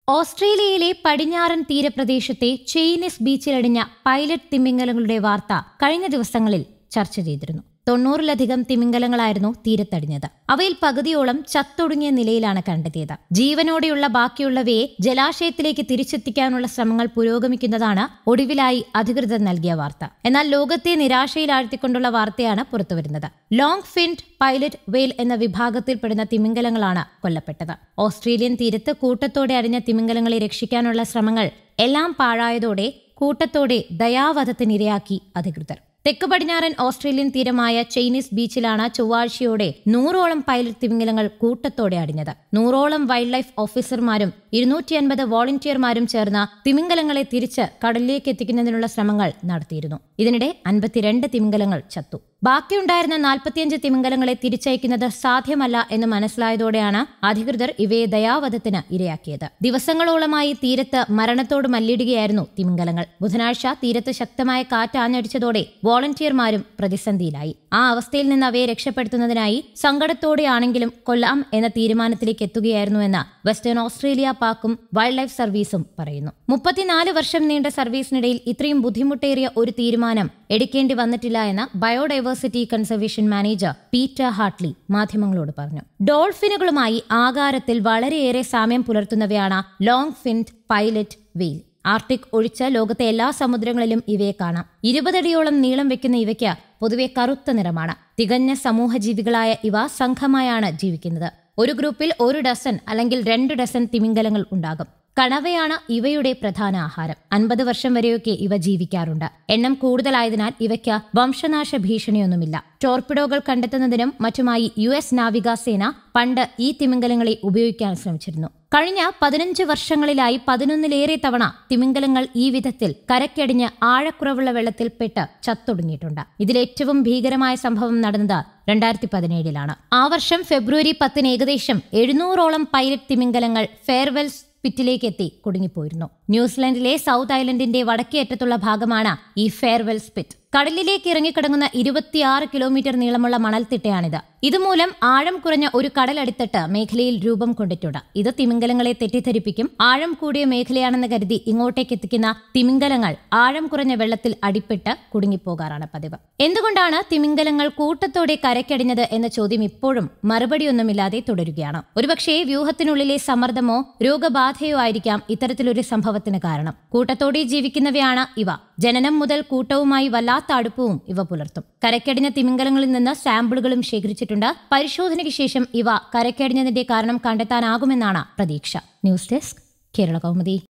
ഓസ്ട്രേലിയയിലെ പടിഞ്ഞാറൻ തീരപ്രദേശത്തെ ചെയിനിസ് ബീച്ചിലടിഞ്ഞ പൈലറ്റ് തിമിംഗലങ്ങളുടെ വാർത്ത കഴിഞ്ഞ ദിവസങ്ങളിൽ ചർച്ച ചെയ്തിരുന്നു തൊണ്ണൂറിലധികം തിമിംഗലങ്ങളായിരുന്നു തീരത്തടിഞ്ഞത് അവയിൽ പകുതിയോളം ചത്തൊടുങ്ങിയ നിലയിലാണ് കണ്ടെത്തിയത് ജീവനോടെയുള്ള ബാക്കിയുള്ളവയെ ജലാശയത്തിലേക്ക് തിരിച്ചെത്തിക്കാനുള്ള ശ്രമങ്ങൾ പുരോഗമിക്കുന്നതാണ് ഒടുവിലായി അധികൃതർ നൽകിയ വാർത്ത എന്നാൽ ലോകത്തെ നിരാശയിലാഴ്ത്തിക്കൊണ്ടുള്ള വാർത്തയാണ് പുറത്തുവരുന്നത് ലോങ് ഫിൻഡ് പൈലറ്റ് വെയിൽ എന്ന വിഭാഗത്തിൽപ്പെടുന്ന തിമിംഗലങ്ങളാണ് കൊല്ലപ്പെട്ടത് ഓസ്ട്രേലിയൻ തീരത്ത് കൂട്ടത്തോടെ അടിഞ്ഞ തിമിംഗലങ്ങളെ രക്ഷിക്കാനുള്ള ശ്രമങ്ങൾ എല്ലാം പാഴായതോടെ കൂട്ടത്തോടെ ദയാവധത്തിനിരയാക്കി അധികൃതർ തെക്ക് പടിഞ്ഞാറൻ ഓസ്ട്രേലിയൻ തീരമായ ചൈനീസ് ബീച്ചിലാണ് ചൊവ്വാഴ്ചയോടെ നൂറോളം പൈലറ്റ് തിമിംഗലങ്ങൾ കൂട്ടത്തോടെ അടിഞ്ഞത് നൂറോളം വൈൽഡ് ലൈഫ് ഓഫീസർമാരും ഇരുന്നൂറ്റി അൻപത് വോളണ്ടിയർമാരും ചേർന്ന് തിമിംഗലങ്ങളെ തിരിച്ച് കടലിലേക്ക് എത്തിക്കുന്നതിനുള്ള ശ്രമങ്ങൾ നടത്തിയിരുന്നു ഇതിനിടെ അൻപത്തിരണ്ട് തിമിംഗലങ്ങൾ ചത്തു ബാക്കിയുണ്ടായിരുന്ന നാൽപ്പത്തിയഞ്ച് തിമിംഗലങ്ങളെ തിരിച്ചയക്കുന്നത് സാധ്യമല്ല എന്ന് മനസ്സിലായതോടെയാണ് അധികൃതർ ഇവയെ ദയാവധത്തിന് ഇരയാക്കിയത് ദിവസങ്ങളോളമായി തീരത്ത് മരണത്തോട് മല്ലിടുകയായിരുന്നു തിമിംഗലങ്ങൾ ബുധനാഴ്ച തീരത്ത് ശക്തമായ കാറ്റ് ആഞ്ഞടിച്ചതോടെ വോളണ്ടിയർമാരും പ്രതിസന്ധിയിലായി ആ അവസ്ഥയിൽ നിന്ന് അവയെ രക്ഷപ്പെടുത്തുന്നതിനായി സങ്കടത്തോടെയാണെങ്കിലും കൊല്ലാം എന്ന തീരുമാനത്തിലേക്ക് എത്തുകയായിരുന്നുവെന്ന് വെസ്റ്റേൺ ഓസ്ട്രേലിയ പാക്കും വൈൽഡ് ലൈഫ് സർവീസും പറയുന്നു മുപ്പത്തിനാല് വർഷം നീണ്ട സർവീസിനിടയിൽ ഇത്രയും ബുദ്ധിമുട്ടേറിയ ഒരു തീരുമാനം എടുക്കേണ്ടി വന്നിട്ടില്ല എന്ന് biodiversity conservation manager Peter Hartley മാധ്യമങ്ങളോട് പറഞ്ഞു ഡോൾഫിനുകളുമായി ആകാരത്തിൽ വളരെയേറെ സാമ്യം പുലർത്തുന്നവയാണ് long finned pilot whale Arctic ഒഴിച്ച് ലോകത്തെ എല്ലാ സമുദ്രങ്ങളിലും ഇവയെ കാണാം ഇരുപതടിയോളം നീളം വെക്കുന്ന ഇവയ്ക്ക് പൊതുവെ കറുത്ത നിറമാണ് തികഞ്ഞ സമൂഹജീവികളായ ഇവ സംഘമായാണ് ജീവിക്കുന്നത് ഒരു ഗ്രൂപ്പിൽ ഒരു ഡസൻ അല്ലെങ്കിൽ രണ്ട് ഡസൻ തിമിംഗലങ്ങൾ ഉണ്ടാകും കണവയാണ് ഇവയുടെ പ്രധാന ആഹാരം അൻപത് വർഷം വരെയൊക്കെ ഇവ ജീവിക്കാറുണ്ട് എണ്ണം കൂടുതലായതിനാൽ ഇവയ്ക്ക് വംശനാശ ഭീഷണിയൊന്നുമില്ല ടോർപിഡോകൾ കണ്ടെത്തുന്നതിനും മറ്റുമായി യു എസ് നാവികാസേന പണ്ട് ഈ തിമിംഗലങ്ങളെ ഉപയോഗിക്കാൻ ശ്രമിച്ചിരുന്നു കഴിഞ്ഞ പതിനഞ്ച് വർഷങ്ങളിലായി പതിനൊന്നിലേറെ തവണ തിമിംഗലങ്ങൾ ഈ വിധത്തിൽ കരക്കടിഞ്ഞ് ആഴക്കുറവുള്ള വെള്ളത്തിൽപ്പെട്ട് ചത്തൊടുങ്ങിയിട്ടുണ്ട് ഇതിലേറ്റവും ഭീകരമായ സംഭവം നടന്നത് രണ്ടായിരത്തി പതിനേഴിലാണ് ആ വർഷം ഫെബ്രുവരി പത്തിന് ഏകദേശം എഴുന്നൂറോളം പൈലറ്റ് തിമിംഗലങ്ങൾ ഫെയർവെൽസ് പിറ്റിലേക്ക് എത്തി കുടുങ്ങിപ്പോയിരുന്നു ന്യൂസിലൻഡിലെ സൗത്ത് ഐലൻഡിന്റെ വടക്കേയറ്റത്തുള്ള ഭാഗമാണ് ഈ ഫെയർവെൽ സ്പിറ്റ് കടലിലേക്ക് ഇറങ്ങിക്കിടങ്ങുന്ന ഇരുപത്തിയാറ് കിലോമീറ്റർ നീളമുള്ള മണൽത്തിട്ടയാണിത് ഇതുമൂലം ആഴം കുറഞ്ഞ ഒരു കടലടിത്തട്ട് മേഖലയിൽ രൂപം കൊണ്ടിട്ടുണ്ട് ഇത് തിമിംഗലങ്ങളെ തെറ്റിദ്ധരിപ്പിക്കും ആഴം കൂടിയ മേഖലയാണെന്ന് കരുതി ഇങ്ങോട്ടേക്ക് എത്തിക്കുന്ന തിമിംഗലങ്ങൾ ആഴം കുറഞ്ഞ വെള്ളത്തിൽ അടിപ്പെട്ട് കുടുങ്ങിപ്പോകാറാണ് പതിവ് എന്തുകൊണ്ടാണ് തിമിംഗലങ്ങൾ കൂട്ടത്തോടെ കരക്കടിഞ്ഞത് എന്ന ചോദ്യം ഇപ്പോഴും മറുപടിയൊന്നുമില്ലാതെ തുടരുകയാണ് ഒരുപക്ഷേ വ്യൂഹത്തിനുള്ളിലെ സമ്മർദ്ദമോ രോഗബാധയോ ആയിരിക്കാം ഇത്തരത്തിലൊരു സംഭവത്തിന് കാരണം കൂട്ടത്തോടെ ജീവിക്കുന്നവയാണ് ഇവ ജനനം മുതൽ കൂട്ടവുമായി വല്ലാത്ത അടുപ്പവും ഇവ പുലർത്തും കരക്കടിഞ്ഞ തിമിംഗലങ്ങളിൽ നിന്ന് സാമ്പിളുകളും ശേഖരിച്ചിട്ടുണ്ട് പരിശോധനയ്ക്ക് ശേഷം ഇവ കരക്കടിഞ്ഞതിന്റെ കാരണം കണ്ടെത്താനാകുമെന്നാണ് പ്രതീക്ഷ ന്യൂസ് ഡെസ്ക് കേരള കൗമുദി